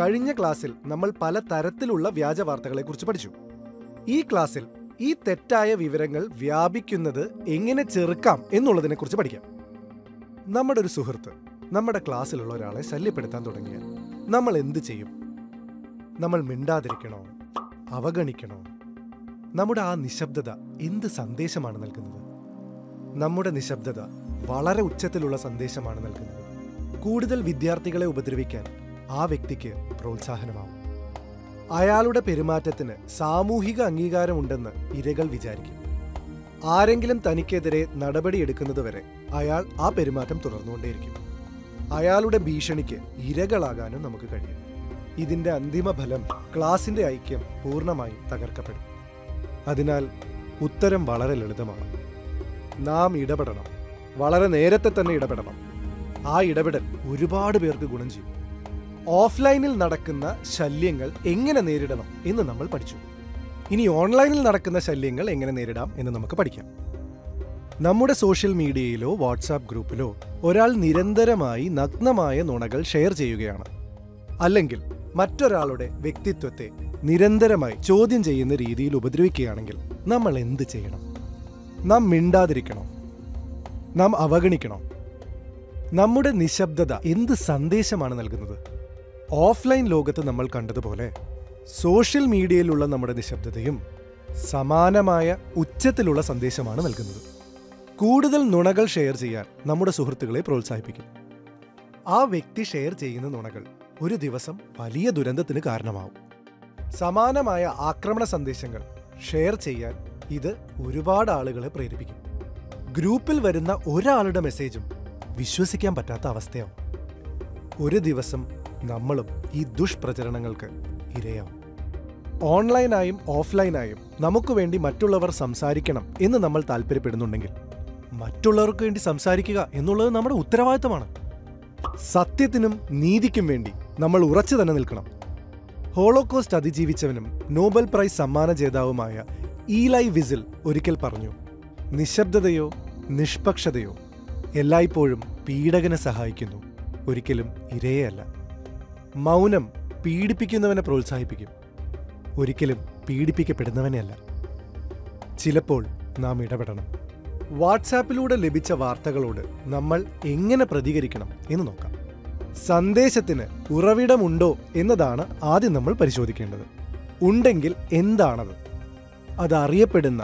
കഴിഞ്ഞ ക്ലാസ്സിൽ നമ്മൾ പല തരത്തിലുള്ള വ്യാജ വാർത്തകളെക്കുറിച്ച് പഠിച്ചു ഈ ക്ലാസ്സിൽ ഈ തെറ്റായ വിവരങ്ങൾ വ്യാപിക്കുന്നത് എങ്ങനെ ചെറുക്കാം എന്നുള്ളതിനെക്കുറിച്ച് പഠിക്കാം നമ്മുടെ ഒരു സുഹൃത്ത് നമ്മുടെ ക്ലാസ്സിലുള്ള ഒരാളെ ശല്യപ്പെടുത്താൻ തുടങ്ങിയാൽ നമ്മൾ എന്ത് ചെയ്യും നമ്മൾ മിണ്ടാതിരിക്കണോ അവഗണിക്കണോ നമ്മുടെ ആ നിശബ്ദത എന്ത് സന്ദേശമാണ് നൽകുന്നത് നമ്മുടെ നിശബ്ദത വളരെ ഉച്ചത്തിലുള്ള സന്ദേശമാണ് നൽകുന്നത് കൂടുതൽ വിദ്യാർത്ഥികളെ ഉപദ്രവിക്കാൻ ആ വ്യക്തിക്ക് പ്രോത്സാഹനമാവും അയാളുടെ പെരുമാറ്റത്തിന് സാമൂഹിക അംഗീകാരമുണ്ടെന്ന് ഇരകൾ വിചാരിക്കും ആരെങ്കിലും തനിക്കെതിരെ നടപടിയെടുക്കുന്നതുവരെ അയാൾ ആ പെരുമാറ്റം തുടർന്നുകൊണ്ടേയിരിക്കും അയാളുടെ ഭീഷണിക്ക് ഇരകളാകാനും നമുക്ക് കഴിയും ഇതിന്റെ അന്തിമ ഫലം ക്ലാസിന്റെ ഐക്യം പൂർണ്ണമായും തകർക്കപ്പെടും അതിനാൽ ഉത്തരം വളരെ ലളിതമാണ് നാം ഇടപെടണം വളരെ നേരത്തെ തന്നെ ഇടപെടണം ആ ഇടപെടൽ ഒരുപാട് പേർക്ക് ഗുണം ചെയ്യും ഓഫ്ലൈനിൽ നടക്കുന്ന ശല്യങ്ങൾ എങ്ങനെ നേരിടണം എന്ന് നമ്മൾ പഠിച്ചു ഇനി ഓൺലൈനിൽ നടക്കുന്ന ശല്യങ്ങൾ എങ്ങനെ നേരിടാം എന്ന് നമുക്ക് പഠിക്കാം നമ്മുടെ സോഷ്യൽ മീഡിയയിലോ വാട്സാപ്പ് ഗ്രൂപ്പിലോ ഒരാൾ നിരന്തരമായി നഗ്നമായ നുണകൾ ഷെയർ ചെയ്യുകയാണ് അല്ലെങ്കിൽ മറ്റൊരാളുടെ വ്യക്തിത്വത്തെ നിരന്തരമായി ചോദ്യം ചെയ്യുന്ന രീതിയിൽ ഉപദ്രവിക്കുകയാണെങ്കിൽ നമ്മൾ എന്ത് ചെയ്യണം നാം മിണ്ടാതിരിക്കണം നാം അവഗണിക്കണം നമ്മുടെ നിശബ്ദത എന്ത് സന്ദേശമാണ് നൽകുന്നത് ഓഫ്ലൈൻ ലോകത്ത് നമ്മൾ കണ്ടതുപോലെ സോഷ്യൽ മീഡിയയിലുള്ള നമ്മുടെ നിശബ്ദതയും സമാനമായ ഉച്ചത്തിലുള്ള സന്ദേശമാണ് നൽകുന്നത് കൂടുതൽ നുണകൾ ഷെയർ ചെയ്യാൻ നമ്മുടെ സുഹൃത്തുക്കളെ പ്രോത്സാഹിപ്പിക്കും ആ വ്യക്തി ഷെയർ ചെയ്യുന്ന നുണകൾ ഒരു ദിവസം വലിയ ദുരന്തത്തിന് കാരണമാവും സമാനമായ ആക്രമണ സന്ദേശങ്ങൾ ഷെയർ ചെയ്യാൻ ഇത് ഒരുപാട് ആളുകളെ പ്രേരിപ്പിക്കും ഗ്രൂപ്പിൽ വരുന്ന ഒരാളുടെ മെസ്സേജും വിശ്വസിക്കാൻ പറ്റാത്ത അവസ്ഥയാവും ഒരു ദിവസം നമ്മളും ഈ ദുഷ്പ്രചരണങ്ങൾക്ക് ഇരയാവും ഓൺലൈനായും ഓഫ്ലൈനായും നമുക്ക് വേണ്ടി മറ്റുള്ളവർ സംസാരിക്കണം എന്ന് നമ്മൾ താല്പര്യപ്പെടുന്നുണ്ടെങ്കിൽ മറ്റുള്ളവർക്ക് വേണ്ടി സംസാരിക്കുക എന്നുള്ളത് നമ്മുടെ ഉത്തരവാദിത്തമാണ് സത്യത്തിനും നീതിക്കും വേണ്ടി നമ്മൾ ഉറച്ചു തന്നെ നിൽക്കണം ഹോളോകോസ്റ്റ് അതിജീവിച്ചവനും നോബൽ പ്രൈസ് സമ്മാന ജേതാവുമായ ഈലൈ വിസിൽ ഒരിക്കൽ പറഞ്ഞു നിശബ്ദതയോ നിഷ്പക്ഷതയോ എല്ലായ്പ്പോഴും പീഡകനെ സഹായിക്കുന്നു ഒരിക്കലും ഇരയെയല്ല മൗനം പീഡിപ്പിക്കുന്നവനെ പ്രോത്സാഹിപ്പിക്കും ഒരിക്കലും പീഡിപ്പിക്കപ്പെടുന്നവനെയല്ല ചിലപ്പോൾ നാം ഇടപെടണം വാട്സാപ്പിലൂടെ ലഭിച്ച വാർത്തകളോട് നമ്മൾ എങ്ങനെ പ്രതികരിക്കണം എന്ന് നോക്കാം സന്ദേശത്തിന് ഉറവിടമുണ്ടോ എന്നതാണ് ആദ്യം നമ്മൾ പരിശോധിക്കേണ്ടത് ഉണ്ടെങ്കിൽ എന്താണത് അത് അറിയപ്പെടുന്ന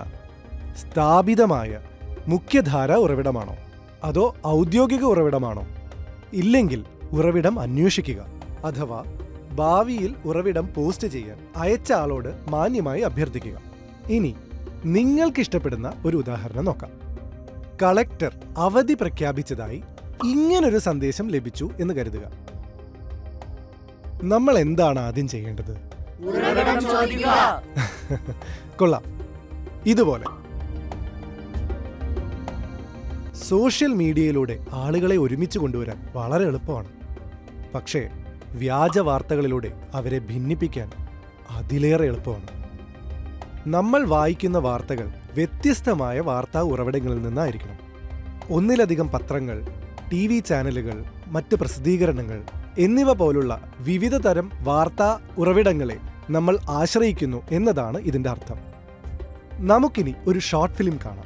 സ്ഥാപിതമായ മുഖ്യധാര ഉറവിടമാണോ അതോ ഔദ്യോഗിക ഉറവിടമാണോ ഇല്ലെങ്കിൽ ഉറവിടം അന്വേഷിക്കുക അഥവാ ഭാവിയിൽ ഉറവിടം പോസ്റ്റ് ചെയ്യാൻ അയച്ച ആളോട് മാന്യമായി അഭ്യർത്ഥിക്കുക ഇനി നിങ്ങൾക്കിഷ്ടപ്പെടുന്ന ഒരു ഉദാഹരണം നോക്കാം കളക്ടർ അവധി പ്രഖ്യാപിച്ചതായി ഇങ്ങനൊരു സന്ദേശം ലഭിച്ചു എന്ന് കരുതുക നമ്മൾ എന്താണ് ആദ്യം ചെയ്യേണ്ടത് ഉറവിടം ചോദിക്കുക കൊള്ളാം ഇതുപോലെ സോഷ്യൽ മീഡിയയിലൂടെ ആളുകളെ ഒരുമിച്ച് കൊണ്ടുവരാൻ വളരെ എളുപ്പമാണ് പക്ഷേ വ്യാജ വാർത്തകളിലൂടെ അവരെ ഭിന്നിപ്പിക്കാൻ അതിലേറെ എളുപ്പമാണ് നമ്മൾ വായിക്കുന്ന വാർത്തകൾ വ്യത്യസ്തമായ വാർത്താ ഉറവിടങ്ങളിൽ നിന്നായിരിക്കണം ഒന്നിലധികം പത്രങ്ങൾ ടി വി ചാനലുകൾ മറ്റ് പ്രസിദ്ധീകരണങ്ങൾ എന്നിവ പോലുള്ള വിവിധ തരം വാർത്താ ഉറവിടങ്ങളെ നമ്മൾ ആശ്രയിക്കുന്നു എന്നതാണ് ഇതിന്റെ അർത്ഥം നമുക്കിനി ഒരു ഷോർട്ട് ഫിലിം കാണാം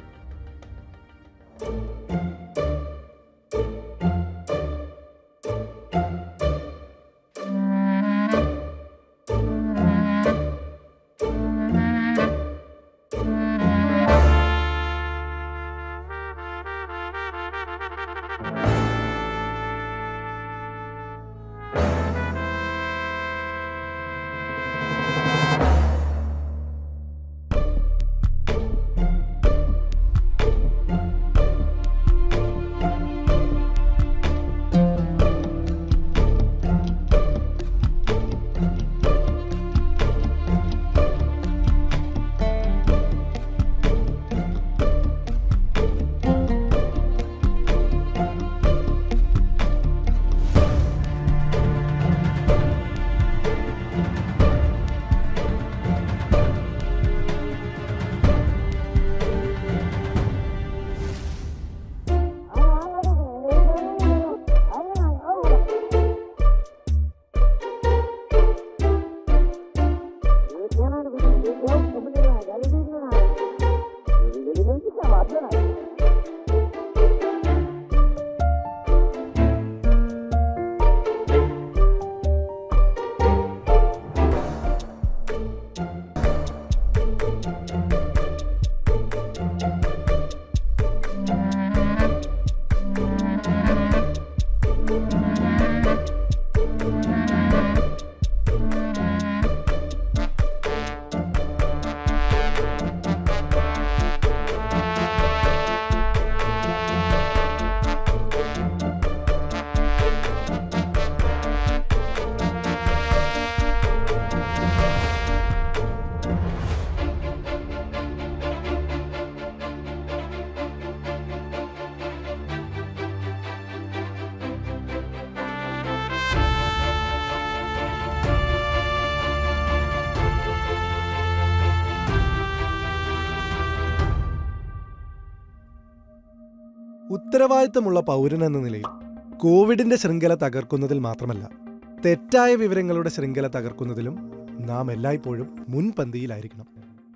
ഉത്തരവാദിത്തമുള്ള പൗരൻ എന്ന നിലയിൽ കോവിഡിന്റെ ശൃംഖല തകർക്കുന്നതിൽ മാത്രമല്ല തെറ്റായ വിവരങ്ങളുടെ ശൃംഖല തകർക്കുന്നതിലും നാം എല്ലായ്പ്പോഴും മുൻപന്തിയിലായിരിക്കണം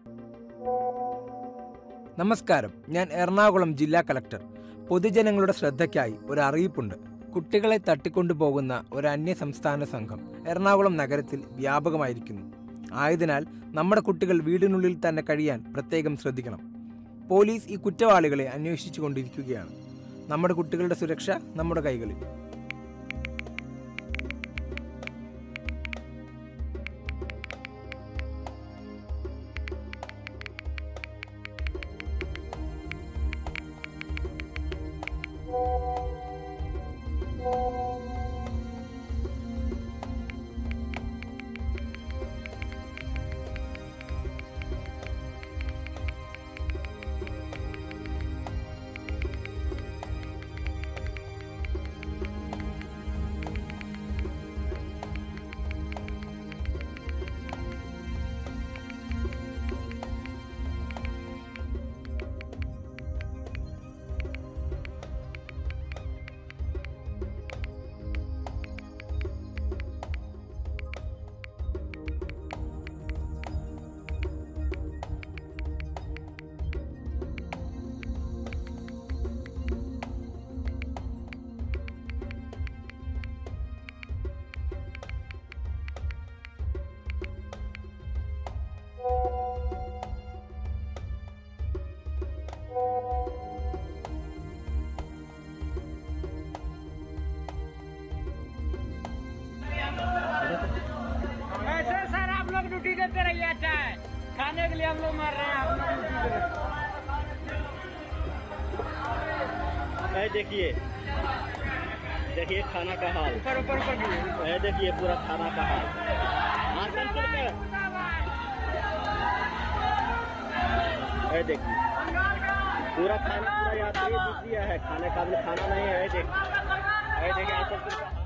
നമസ്കാരം ഞാൻ എറണാകുളം ജില്ലാ കലക്ടർ പൊതുജനങ്ങളുടെ ശ്രദ്ധയ്ക്കായി ഒരു അറിയിപ്പുണ്ട് കുട്ടികളെ തട്ടിക്കൊണ്ടുപോകുന്ന ഒരു അന്യ സംസ്ഥാന സംഘം എറണാകുളം നഗരത്തിൽ വ്യാപകമായിരിക്കുന്നു ആയതിനാൽ നമ്മുടെ കുട്ടികൾ വീടിനുള്ളിൽ തന്നെ കഴിയാൻ പ്രത്യേകം ശ്രദ്ധിക്കണം പോലീസ് ഈ കുറ്റവാളികളെ അന്വേഷിച്ചു കൊണ്ടിരിക്കുകയാണ് നമ്മുടെ കുട്ടികളുടെ സുരക്ഷ നമ്മുടെ കൈകളിൽ ऐसे सर आप लोग ड्यूटी देते रहिए अच्छा है खाने के लिए हम लोग मार रहे हैं आप लोग ड्यूटी दे रहे हैं। है देखिए देखिए खाना का हाल ऊपर ऊपर ऊपर गिरिए। है देखिए पूरा खाना का हाल हाँ, चल, चल, चल। है देखिए पूरा खाना पूरा यात्री दिया है खाने का भी खाना नहीं है देखिए है देखिए आजकल पूरा